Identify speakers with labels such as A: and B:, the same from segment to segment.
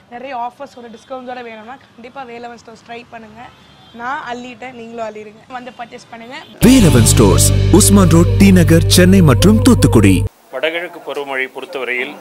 A: நிறைய ஆஃபர்ஸோட டிஸ்கவுண்ட்ஸோட வேணும்னா கண்டிப்பாக வேலவன் ஸ்டோர்ஸ் ட்ரை பண்ணுங்கள் நான் அள்ளிட்டேன் நீங்களும் அள்ளிடுங்க வந்து பர்ச்சேஸ் பண்ணுங்கள்
B: Velavan stores Usman road T Nagar Chennai மற்றும் தூத்துக்குடி
C: வடகிழக்கு பருவமழை பொறுத்தவரையில்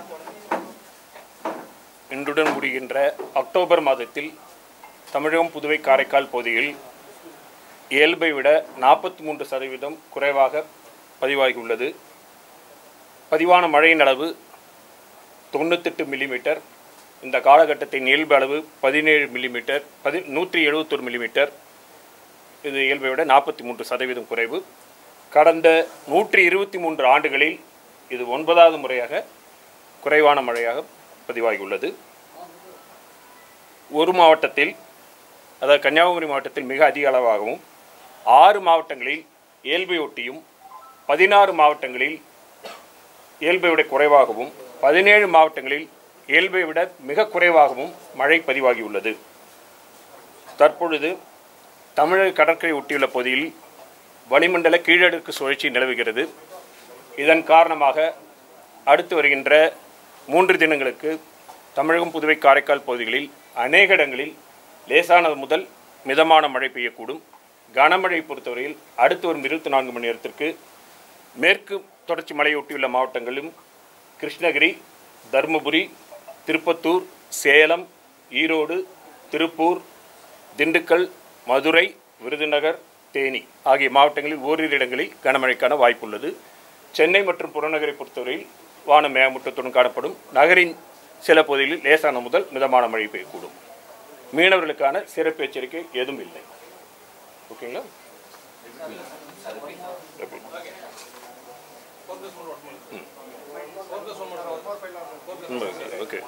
C: இன்றுடன் முடிகின்ற அக்டோபர் மாதத்தில் தமிழகம் புதுவை காரைக்கால் பகுதியில் இயல்பை விட நாற்பத்தி மூன்று சதவீதம் குறைவாக பதிவாகியுள்ளது பதிவான மழையின் அளவு தொண்ணூத்தெட்டு மில்லிமீட்டர் இந்த காலகட்டத்தின் இயல்பு அளவு பதினேழு மில்லிமீட்டர் பதி நூற்றி எழுபத்தொரு மில்லிமீட்டர் இது இயல்பை விட நாற்பத்தி மூன்று சதவீதம் குறைவு கடந்த நூற்றி இருபத்தி மூன்று ஆண்டுகளில் இது ஒன்பதாவது முறையாக குறைவான மழையாக பதிவாகியுள்ளது ஒரு மாவட்டத்தில் அதாவது கன்னியாகுமரி மாவட்டத்தில் மிக அதிக அளவாகவும் ஆறு மாவட்டங்களில் இயல்பை ஒட்டியும் பதினாறு மாவட்டங்களில் இயல்பை விட குறைவாகவும் பதினேழு மாவட்டங்களில் இயல்பை விட மிக குறைவாகவும் மழை பதிவாகியுள்ளது தற்பொழுது தமிழக கடற்கரை ஒட்டியுள்ள பகுதியில் வளிமண்டல கீழடுக்கு சுழற்சி நிலவுகிறது இதன் காரணமாக அடுத்து வருகின்ற மூன்று தினங்களுக்கு தமிழகம் புதுவை காரைக்கால் பகுதிகளில் அநேக இடங்களில் லேசானது முதல் மிதமான மழை பெய்யக்கூடும் கனமழை பொறுத்தவரையில் அடுத்து வரும் இருபத்தி நான்கு மணி நேரத்திற்கு மேற்கு தொடர்ச்சி மலையொட்டியுள்ள மாவட்டங்களிலும் கிருஷ்ணகிரி தருமபுரி திருப்பத்தூர் சேலம் ஈரோடு திருப்பூர் திண்டுக்கல் மதுரை விருதுநகர் தேனி ஆகிய மாவட்டங்களில் ஓரிரு இடங்களில் கனமழைக்கான வாய்ப்புள்ளது சென்னை மற்றும் புறநகரை பொறுத்தவரையில் வானம் மேகமூட்டத்துடன் காணப்படும் நகரின் சில பகுதிகளில் லேசான முதல் மிதமான மழை பெய்யக்கூடும் மீனவர்களுக்கான சிறப்பு எச்சரிக்கை எதுவும் இல்லை ஓகேங்களா ம், ஓகே ஓகே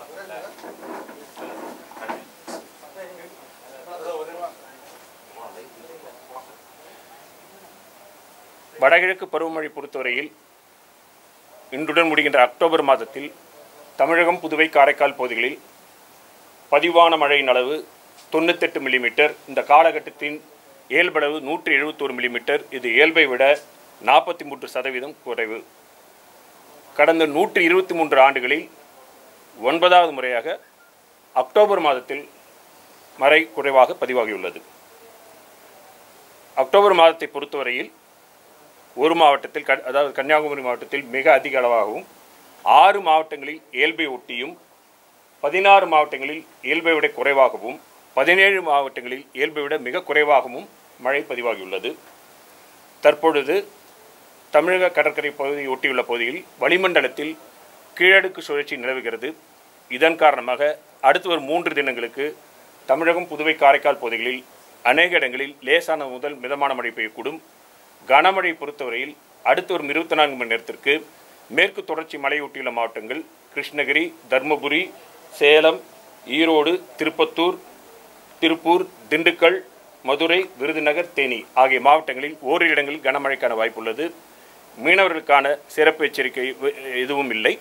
C: வடகிழக்கு பருவமழை பொறுத்தவரையில் இன்றுடன் முடிகின்ற அக்டோபர் மாதத்தில் தமிழகம் புதுவை காரைக்கால் பகுதிகளில் பதிவான மழையின் அளவு தொண்ணூத்தெட்டு மில்லிமீட்டர் இந்த காலகட்டத்தின் இயல்பளவு நூற்றி எழுபத்தோரு மில்லிமீட்டர் இது இயல்பை விட நாற்பத்தி மூன்று சதவீதம் குறைவு கடந்த நூற்றி இருபத்தி மூன்று ஆண்டுகளில் ஒன்பதாவது முறையாக அக்டோபர் மாதத்தில் மழை குறைவாக பதிவாகியுள்ளது அக்டோபர் மாதத்தை பொறுத்தவரையில் ஒரு மாவட்டத்தில் க- அதாவது கன்னியாகுமரி மாவட்டத்தில் மிக அதிக அளவாகவும் ஆறு மாவட்டங்களில் இயல்பை ஒட்டியும் பதினாறு மாவட்டங்களில் இயல்பை விட குறைவாகவும் பதினேழு மாவட்டங்களில் இயல்பை விட மிக குறைவாகவும் மழை பதிவாகியுள்ளது தற்பொழுது தமிழக கடற்கரை பகுதியை ஒட்டியுள்ள பகுதியில் வளிமண்டலத்தில் கீழடுக்கு சுழற்சி நிலவுகிறது இதன் காரணமாக அடுத்து வரும் மூன்று தினங்களுக்கு தமிழகம் புதுவை காரைக்கால் பகுதிகளில் அநேக இடங்களில் லேசான முதல் மிதமான மழை பெய்யக்கூடும் கனமழை பொறுத்தவரையில் அடுத்து வரும் இருபத்தி நான்கு மணி நேரத்திற்கு மேற்கு தொடர்ச்சி மலையொட்டியுள்ள மாவட்டங்கள் கிருஷ்ணகிரி தர்மபுரி சேலம் ஈரோடு திருப்பத்தூர் திருப்பூர் திண்டுக்கல் மதுரை விருதுநகர் தேனி ஆகிய மாவட்டங்களில் ஓரிரு இடங்களில் கனமழைக்கான வாய்ப்புள்ளது மீனவர்களுக்கான சிறப்பு எச்சரிக்கை எ- எதுவும் இல்லை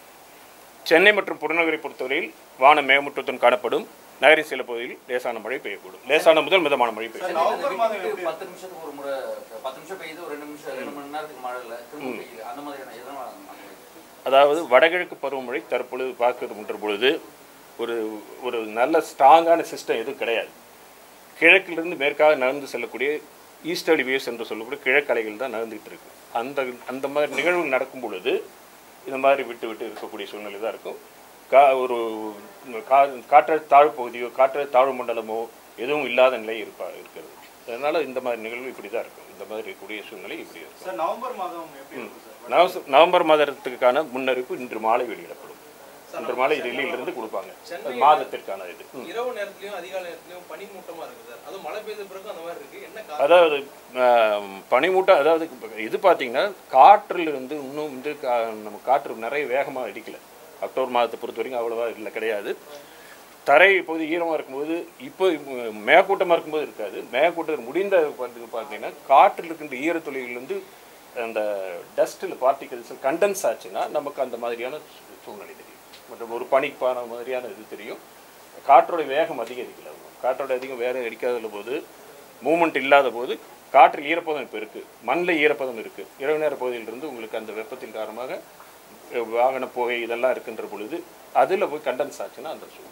C: சென்னை மற்றும் புறநகரை பொறுத்தவரையில் வானம் மேகமூட்டத்துடன் காணப்படும் நகரின் சில பகுதியில் லேசான மழை பெய்யக்கூடும் லேசான முதல் மிதமான மழை பெய்யும்
D: நவம்பர் மாதம் எப்படி பத்து நிமிஷத்துக்கு ஒரு முறை பத்து நிமிஷம் பெய்யுது ஒரு ரெண்டு நிமிஷம் ரெண்டு மணி நேரத்துக்கு மழை இல்லை திரும்ப பெய்யுது அந்த மாதிரியான எதனால அந்த மாதிரி
C: அதாவது வடகிழக்கு பருவமழை தற்பொழுது பார்க்கின்ற பொழுது ஒரு ஒரு நல்ல ஸ்ட்ராங்கான சிஸ்டம் எதுவும் கிடையாது கிழக்கிலிருந்து மேற்காக நகர்ந்து செல்லக்கூடிய ஈஸ்டர்லி வேவ்ஸ் என்று சொல்லக்கூடிய கிழக்கலைகள் தான் நகர்ந்துகிட்டு இருக்கு அந்த அந்த மாதிரி நிகழ்வு நடக்கும் பொழுது இந்த மாதிரி விட்டு விட்டு இருக்கக்கூடிய சூழ்நிலை தான் இருக்கும் கா ஒரு கா காற்றழுத்த தாழ்வு பகுதியோ காற்றழுத்த தாழ்வு மண்டலமோ எதுவும் இல்லாத நிலை இருப்பா இருக்கிறது அதனால இந்த மாதிரி நிகழ்வு இப்படி தான் இருக்கும் இந்த மாதிரி இருக்கக்கூடிய சூழ்நிலை இப்படி இருக்கும்
E: சார் நவம்பர் மாதம் எப்படி இருக்கும் சார்
C: நவச- நவம்பர் மாதத்துக்கான முன்னறிவிப்பு இன்று மாலை வெளியிடப்படும் இன்று மாலை டெல்லியிலிருந்து கொடுப்பாங்க அது மாதத்திற்கான இது ம்.
E: இரவு நேரத்திலயும் அதிகாலை நேரத்திலயும் பனிமூட்டமா இருக்கு சார் அதுவும் மழை பெய்த பிறகு அந்த மாதிரி இருக்கு என்ன காரணம்
C: அதாவது ஆம், பனிமூட்டம் அதாவது இப்ப இது பார்த்தீங்கன்னா காற்றில் இருந்து இன்னும் வந்து கா- நம்ம காற்று நிறைய வேகமாக அடிக்கல அக்டோபர் மாதத்தை பொறுத்த வரைக்கும் அவ்வளோவா இல்லை கிடையாது தரை இப்போது ஈரமாக இருக்கும்போது இப்போ ம், மேகக்கூட்டமாக இருக்கும்போது இருக்காது மேகக்கூட்டம் முடிந்த பார்த்து பார்த்தீங்கன்னா காற்றில் இருக்கின்ற ஈரத்துளியிலிருந்து அந்த டஸ்ட்டில் பார்ட்டிகல்ஸ் கண்டென்ஸ் ஆச்சுன்னா நமக்கு அந்த மாதிரியான சூ- சூழ்நிலை தெரியும் மற்றும் ஒரு பனிப்பான மாதிரியான இது தெரியும் காற்றோட வேகம் அதிகரிக்கல காற்றோட அதிகம் வேகம் அடிக்காத போது மூமெண்ட் இல்லாத போது காற்றில் ஈரப்பதம் இப்போ இருக்குது மண்ணில் ஈரப்பதம் இருக்குது இரவு நேர பகுதியிலிருந்து உங்களுக்கு அந்த வெப்பத்தின் காரணமாக அஹ், வாகன புகை இதெல்லாம் இருக்கின்ற பொழுது அதில் போய் கண்டென்ஸ் ஆச்சுன்னா அந்த சூழ்நிலை தெரியும்.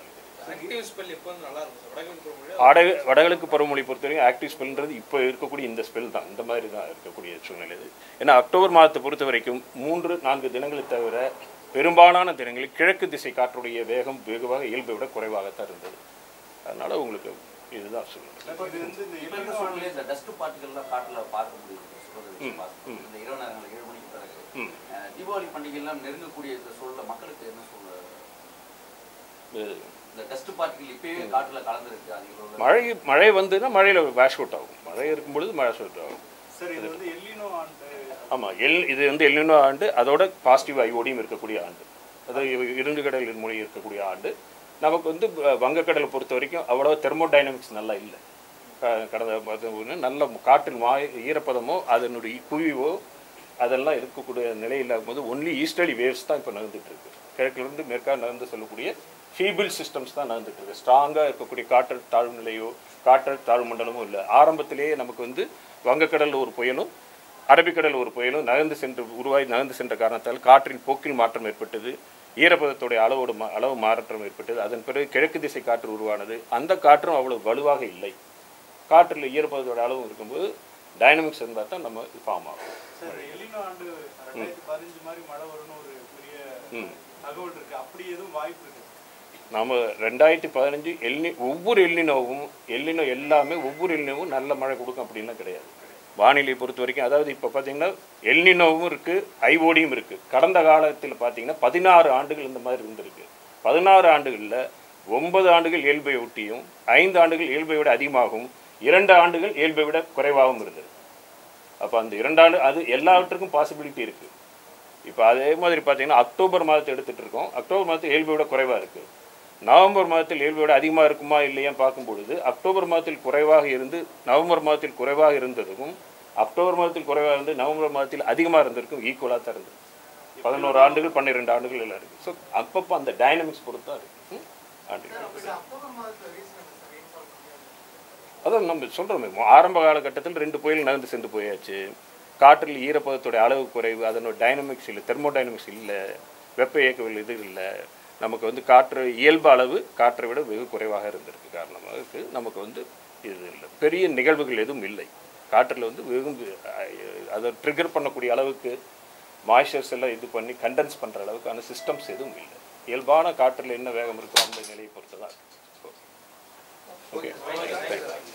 E: ஆக்டிவ் ஸ்பெல் எப்போ வந்து நல்லா இருக்கும் சார் வடகிழக்கு பருவமழை
C: வட வடகிழக்கு பருவமழை பொறுத்தவரைக்கும் ஆக்டிவ் ஸ்பெல்ன்றது இப்போ இருக்கக்கூடிய இந்த ஸ்பெல் தான் இந்த மாதிரி தான் இருக்கக்கூடிய சூழ்நிலை இது ஏன்னா அக்டோபர் மாதத்தை பொறுத்த வரைக்கும் மூன்று நான்கு தினங்களை தவிர பெரும்பாலான தினங்களில் கிழக்கு திசை காற்றுடைய வேகம் வெகுவாக இயல்பை விட குறைவாகத்தான் இருந்தது அதனால உங்களுக்கு இதுதான் சூழ்நிலை
D: இப்போ இருக்க சூழ்நிலை இந்த டஸ்ட் பார்ட்டிகள்லாம் காட்டுல பார்க்க முடியுது சொல்றது வச்சு பார்க்க இந்த இரவு நேரங்கள் ஏழு மணிக்கு பிறகு
C: ம்.
D: அஹ், தீபாவளி பண்டிகை எல்லாம் நெருங்கக்கூடிய இந்த சூழல்ல மக்களுக்கு என்ன சூழல்
C: இது
D: இந்த டஸ்ட் பார்ட்டிகள் இப்பயே காட்டுல கலந்துருக்கு அதிக அளவுல.
C: மழை மழை வந்ததுன்னா மழையில் வாஷ் அவுட் ஆகும் மழை இருக்கும் பொழுது வாஷ் அவுட் ஆகும்
F: சார் இது வந்து எல்லினோ ஆண்டு
C: ஆமாம் எல் இது வந்து எல்லினோ ஆண்டு அதோட பாசிட்டிவ் ஐஓடியும் இருக்கக்கூடிய ஆண்டு அது இருண்டுகடல் மொழி இருக்கக்கூடிய ஆண்டு நமக்கு வந்து வ- வங்கக்கடலை பொறுத்த வரைக்கும் அவ்வளோ தெர்மோடைனமிக்ஸ் நல்லா இல்லை க- கடந்த அது ஒண்ணு நல்ல காற்றின் மா ஈரப்பதமோ அதனுடைய குவிவோ அதெல்லாம் இருக்கக்கூடிய நிலையில் போது ஒன்லி ஈஸ்டர்லி வேவ்ஸ் தான் இப்போ நகர்ந்துட்டு இருக்கு கிழக்கிலிருந்து மேற்காக நகர்ந்து செல்லக்கூடிய ஃபீபிள் சிஸ்டம்ஸ் தான் நடந்துட்டு இருக்கு ஸ்ட்ராங்காக இருக்கக்கூடிய காற்றழுத்த தாழ்வு நிலையோ காற்றழுத்த தாழ்வு மண்டலமோ இல்லை ஆரம்பத்திலேயே நமக்கு வந்து வங்கக்கடலில் ஒரு புயலும் அரபிக்கடல் ஒரு புயலும் நகர்ந்து சென்று உருவாகி நகர்ந்து சென்ற காரணத்தால் காற்றின் போக்கில் மாற்றம் ஏற்பட்டது ஈரப்பதத்துடைய அளவோடு மா- அளவு மாற்றம் ஏற்பட்டது அதன் பிறகு கிழக்கு திசை காற்று உருவானது அந்த காற்றும் அவ்வளவு வலுவாக இல்லை காற்றில் ஈரப்பதத்தோட அளவு இருக்கும்போது டைனமிக்ஸ் இருந்தால் தான் நம்ம ஃபார்ம் ஆகும்
F: சார் எல்லினோ ஆண்டு ரெண்டாயிரத்தி பதினஞ்சு மாதிரி மழை வரும்னு ஒரு பெரிய
C: ம்
F: தகவல் இருக்கு அப்படி எதுவும் வாய்ப்பு இருக்கு
C: நாம ரெண்டாயிரத்தி பதினஞ்சு எல்னி ஒவ்வொரு எல்லினோவும் எல்லினோ எல்லாமே ஒவ்வொரு எல்லினோவும் நல்ல மழை கொடுக்கும் அப்படின்லாம் கிடையாது வானிலை பொறுத்த வரைக்கும் அதாவது இப்போ பார்த்தீங்கன்னா எல்னினோவும் இருக்குது ஐஓடியும் இருக்குது கடந்த காலத்தில் பார்த்தீங்கன்னா பதினாறு ஆண்டுகள் இந்த மாதிரி இருந்திருக்கு பதினாறு ஆண்டுகளில் ஒன்பது ஆண்டுகள் இயல்பை ஒட்டியும் ஐந்து ஆண்டுகள் இயல்பை விட அதிகமாகவும் இரண்டு ஆண்டுகள் இயல்பை விட குறைவாகவும் இருந்தது அப்போ அந்த இரண்டாண்டு அது எல்லாவற்றுக்கும் பாசிபிலிட்டி இருக்குது இப்போ அதே மாதிரி பார்த்தீங்கன்னா அக்டோபர் மாதத்தை எடுத்துகிட்டு இருக்கோம் அக்டோபர் மாதத்தில் இயல்பை விட குறைவாக இருக்குது நவம்பர் மாதத்தில் இயல்பை விட அதிகமாக இருக்குமா இல்லையான்னு பார்க்கும் பொழுது அக்டோபர் மாதத்தில் குறைவாக இருந்து நவம்பர் மாதத்தில் குறைவாக இருந்ததுக்கும் அக்டோபர் மாதத்தில் குறைவாக இருந்து நவம்பர் மாதத்தில் அதிகமாக இருந்திருக்கும் ஈக்குவலாக தான் இருந்தது பதினோரு ஆண்டுகள் பன்னிரெண்டு ஆண்டுகள் எல்லாம் இருக்குது ஸோ அப்பப்போ அந்த டைனமிக்ஸ் பொறுத்து தான் இருக்குது ஆண்டு அதான் நம்ம சொல்கிறோமே ஆரம்ப காலகட்டத்தில் ரெண்டு புயல் நகர்ந்து சென்று போயாச்சு காற்றில் ஈரப்பதத்துடைய அளவு குறைவு அதனோட டைனமிக்ஸ் இல்லை தெர்மோடைனமிக்ஸ் இல்லை வெப்ப இயக்கவியல் இது இல்லை நமக்கு வந்து காற்று இயல்பு அளவு காற்றை விட வெகு குறைவாக இருந்திருக்கு காரணமாக இருக்கு நமக்கு வந்து இது இல்லை பெரிய நிகழ்வுகள் எதுவும் இல்லை காற்றில் வந்து வெகு அதை ட்ரிகர் பண்ணக்கூடிய அளவுக்கு மாய்ச்சர்ஸ் எல்லாம் இது பண்ணி கண்டென்ஸ் பண்ணுற அளவுக்கான சிஸ்டம்ஸ் எதுவும் இல்லை இயல்பான காற்றில் என்ன வேகம் இருக்கோ அந்த நிலையை பொறுத்து தான் ஓகே தேங்க்யூ